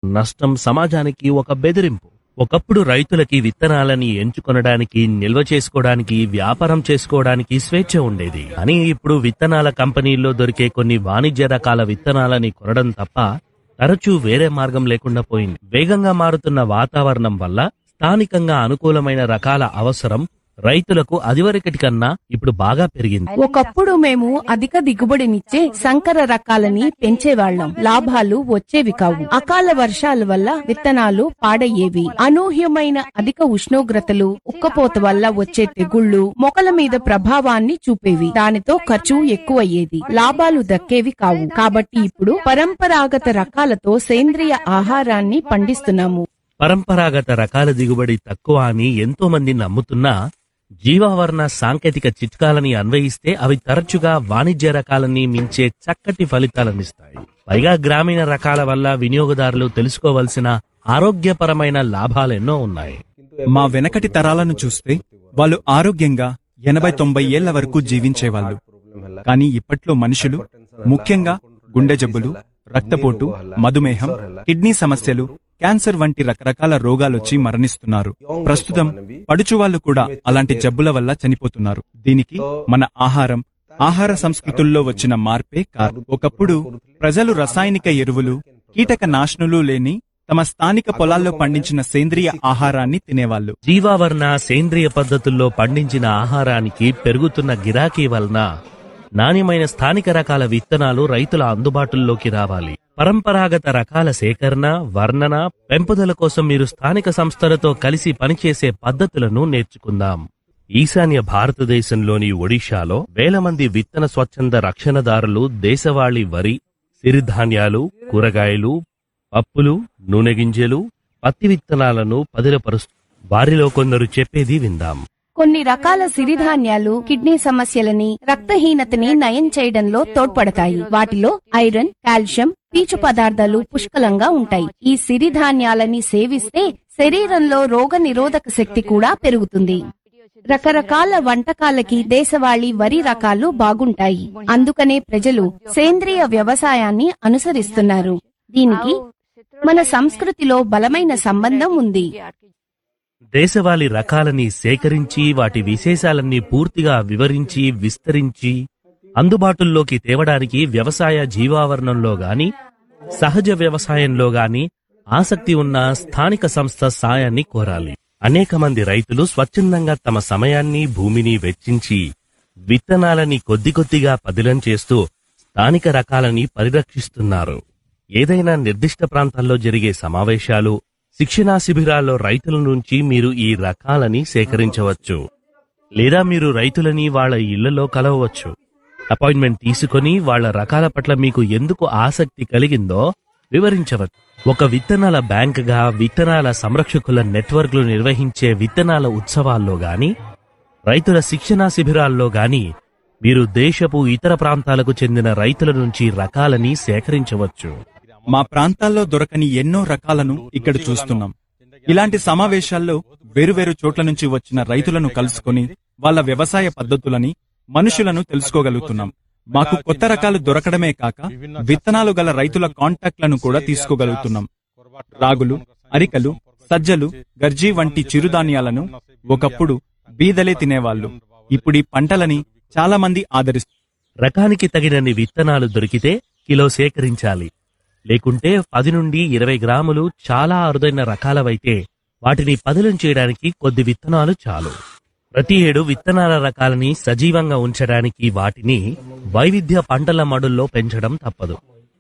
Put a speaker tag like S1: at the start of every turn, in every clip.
S1: నష్టం సమాజానికి ఒక బెదిరింపు ఒకప్పుడు రైతులకి విత్తనాలని ఎంచుకొనడానికి నిల్వ చేసుకోవడానికి వ్యాపారం చేసుకోవడానికి స్వేచ్ఛ ఉండేది కానీ ఇప్పుడు విత్తనాల కంపెనీల్లో దొరికే కొన్ని వాణిజ్య రకాల విత్తనాలని కొనడం తప్ప తరచూ వేరే మార్గం లేకుండా పోయింది వేగంగా మారుతున్న వాతావరణం వల్ల స్థానికంగా అనుకూలమైన రకాల అవసరం రైతులకు అదివరకటి కన్నా ఇప్పుడు బాగా పెరిగింది
S2: ఒకప్పుడు మేము అధిక దిగుబడినిచ్చే సంకర రకాలని పెంచేవాళ్లం లాభాలు వచ్చేవి కావు అకాల వర్షాల వల్ల విత్తనాలు పాడయ్యేవి అనూహ్యమైన అధిక ఉష్ణోగ్రతలు ఉక్కపోత వల్ల వచ్చే తెగుళ్లు మొక్కల మీద ప్రభావాన్ని చూపేవి దానితో ఖర్చు ఎక్కువయ్యేది లాభాలు దక్కేవి కావు కాబట్టి ఇప్పుడు పరంపరాగత రకాలతో సేంద్రియ ఆహారాన్ని పండిస్తున్నాము
S1: పరంపరాగత రకాల దిగుబడి తక్కువ అని ఎంతో మంది నమ్ముతున్నా జీవావరణ సాంకేతిక చిట్కాలని అన్వయిస్తే అవి తరచుగా వాణిజ్య రకాలని మించే చక్కటి ఫలితాలనిస్తాయి పైగా గ్రామీణ రకాల వల్ల వినియోగదారులు తెలుసుకోవలసిన ఆరోగ్యపరమైన లాభాలెన్నో ఉన్నాయి
S3: మా వెనకటి తరాలను చూస్తే వాళ్ళు ఆరోగ్యంగా ఎనభై తొంభై ఏళ్ల వరకు జీవించేవాళ్ళు కానీ ఇప్పట్లో మనుషులు ముఖ్యంగా గుండె జబ్బులు రక్తపోటు మధుమేహం కిడ్నీ సమస్యలు క్యాన్సర్ వంటి రకరకాల రోగాలొచ్చి మరణిస్తున్నారు ప్రస్తుతం పడుచువాళ్లు కూడా అలాంటి జబ్బుల వల్ల చనిపోతున్నారు దీనికి మన ఆహారం ఆహార సంస్కృతుల్లో వచ్చిన మార్పే కారణం ఒకప్పుడు ప్రజలు రసాయనిక ఎరువులు కీటక నాశనులు లేని తమ స్థానిక పొలాల్లో పండించిన సేంద్రియ ఆహారాన్ని తినేవాళ్ళు
S1: జీవావరణ సేంద్రియ పద్ధతుల్లో పండించిన ఆహారానికి పెరుగుతున్న గిరాకీ వలన నాణ్యమైన స్థానిక రకాల విత్తనాలు రైతుల అందుబాటుల్లోకి రావాలి పరంపరాగత రకాల సేకరణ వర్ణన పెంపుదల కోసం మీరు స్థానిక సంస్థలతో కలిసి పనిచేసే పద్ధతులను నేర్చుకుందాం ఈశాన్య భారతదేశంలోని ఒడిశాలో వేల మంది విత్తన స్వచ్ఛంద రక్షణదారులు దేశవాళీ వరి సిరిధాన్యాలు కూరగాయలు పప్పులు నూనె గింజలు పత్తి విత్తనాలను పదిలపరుస్తూ వారిలో కొందరు చెప్పేది విందాం
S2: కొన్ని రకాల సిరిధాన్యాలు కిడ్నీ సమస్యలని రక్తహీనతని నయం చేయడంలో తోడ్పడతాయి వాటిలో ఐరన్ కాల్షియం పీచు పదార్థాలు పుష్కలంగా ఉంటాయి ఈ సిరిధాన్యాలని సేవిస్తే శరీరంలో రోగ నిరోధక శక్తి కూడా పెరుగుతుంది రకరకాల వంటకాలకి దేశవాళీ వరి రకాలు బాగుంటాయి అందుకనే ప్రజలు సేంద్రియ వ్యవసాయాన్ని అనుసరిస్తున్నారు దీనికి మన సంస్కృతిలో బలమైన సంబంధం ఉంది
S1: దేశవాళీ రకాలని సేకరించి వాటి విశేషాలన్నీ పూర్తిగా వివరించి విస్తరించి అందుబాటుల్లోకి తేవడానికి వ్యవసాయ జీవావరణంలో గాని సహజ వ్యవసాయంలో గాని ఆసక్తి ఉన్న స్థానిక సంస్థ సాయాన్ని కోరాలి అనేక మంది రైతులు స్వచ్ఛందంగా తమ సమయాన్ని భూమిని వెచ్చించి విత్తనాలని కొద్ది కొద్దిగా పదిలం చేస్తూ స్థానిక రకాలని పరిరక్షిస్తున్నారు ఏదైనా నిర్దిష్ట ప్రాంతాల్లో జరిగే సమావేశాలు శిక్షణా శిబిరాల్లో రైతుల నుంచి మీరు ఈ రకాలని సేకరించవచ్చు లేదా మీరు రైతులని వాళ్ళ ఇళ్లలో కలవవచ్చు అపాయింట్మెంట్ తీసుకొని వాళ్ళ రకాల పట్ల మీకు ఎందుకు ఆసక్తి కలిగిందో వివరించవచ్చు ఒక విత్తనాల బ్యాంక్గా విత్తనాల సంరక్షకుల నెట్వర్క్లు నిర్వహించే విత్తనాల ఉత్సవాల్లో గాని రైతుల శిక్షణా శిబిరాల్లో గాని మీరు దేశపు ఇతర ప్రాంతాలకు చెందిన రైతుల నుంచి రకాలని సేకరించవచ్చు
S3: మా ప్రాంతాల్లో దొరకని ఎన్నో రకాలను ఇక్కడ చూస్తున్నాం ఇలాంటి సమావేశాల్లో వేరువేరు చోట్ల నుంచి వచ్చిన రైతులను కలుసుకొని వాళ్ళ వ్యవసాయ పద్ధతులని మనుషులను తెలుసుకోగలుగుతున్నాం మాకు కొత్త రకాలు దొరకడమే కాక విత్తనాలు గల రైతుల కాంటాక్ట్లను కూడా తీసుకోగలుగుతున్నాం రాగులు అరికలు సజ్జలు గర్జీ వంటి చిరుధాన్యాలను ఒకప్పుడు బీదలే తినేవాళ్ళు ఇప్పుడు ఈ పంటలని చాలా మంది ఆదరిస్తారు
S1: రకానికి తగినన్ని విత్తనాలు దొరికితే కిలో సేకరించాలి లేకుంటే పది నుండి ఇరవై గ్రాములు చాలా అరుదైన రకాలవైతే వాటిని పదిలం చేయడానికి కొద్ది విత్తనాలు చాలు ప్రతి ఏడు విత్తనాల రకాలని సజీవంగా ఉంచడానికి వాటిని వైవిధ్య పంటల మడుల్లో పెంచడం తప్పదు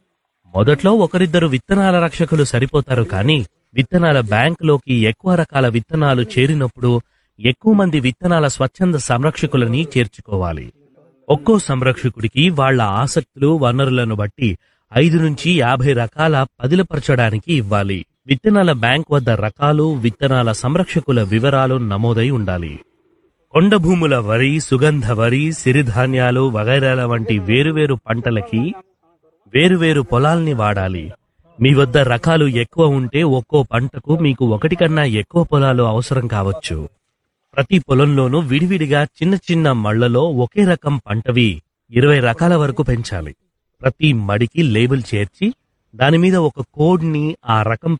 S1: మొదట్లో ఒకరిద్దరు విత్తనాల రక్షకులు సరిపోతారు కానీ విత్తనాల బ్యాంకులోకి ఎక్కువ రకాల విత్తనాలు చేరినప్పుడు ఎక్కువ మంది విత్తనాల స్వచ్ఛంద సంరక్షకులని చేర్చుకోవాలి ఒక్కో సంరక్షకుడికి వాళ్ళ ఆసక్తులు వనరులను బట్టి ఐదు నుంచి యాభై రకాల పదిలపరచడానికి ఇవ్వాలి విత్తనాల బ్యాంక్ వద్ద రకాలు విత్తనాల సంరక్షకుల వివరాలు నమోదై ఉండాలి కొండ భూముల వరి సుగంధ వరి సిరిధాన్యాలు వగైరాల వంటి వేరువేరు పంటలకి వేరువేరు పొలాల్ని వాడాలి మీ వద్ద రకాలు ఎక్కువ ఉంటే ఒక్కో పంటకు మీకు ఒకటి కన్నా ఎక్కువ పొలాలు అవసరం కావచ్చు ప్రతి పొలంలోనూ విడివిడిగా చిన్న చిన్న మళ్లలో ఒకే రకం పంటవి ఇరవై రకాల వరకు పెంచాలి ప్రతి మడికి లేబుల్ చేర్చి దాని మీద ఒక కోడ్ ని ఆ రకం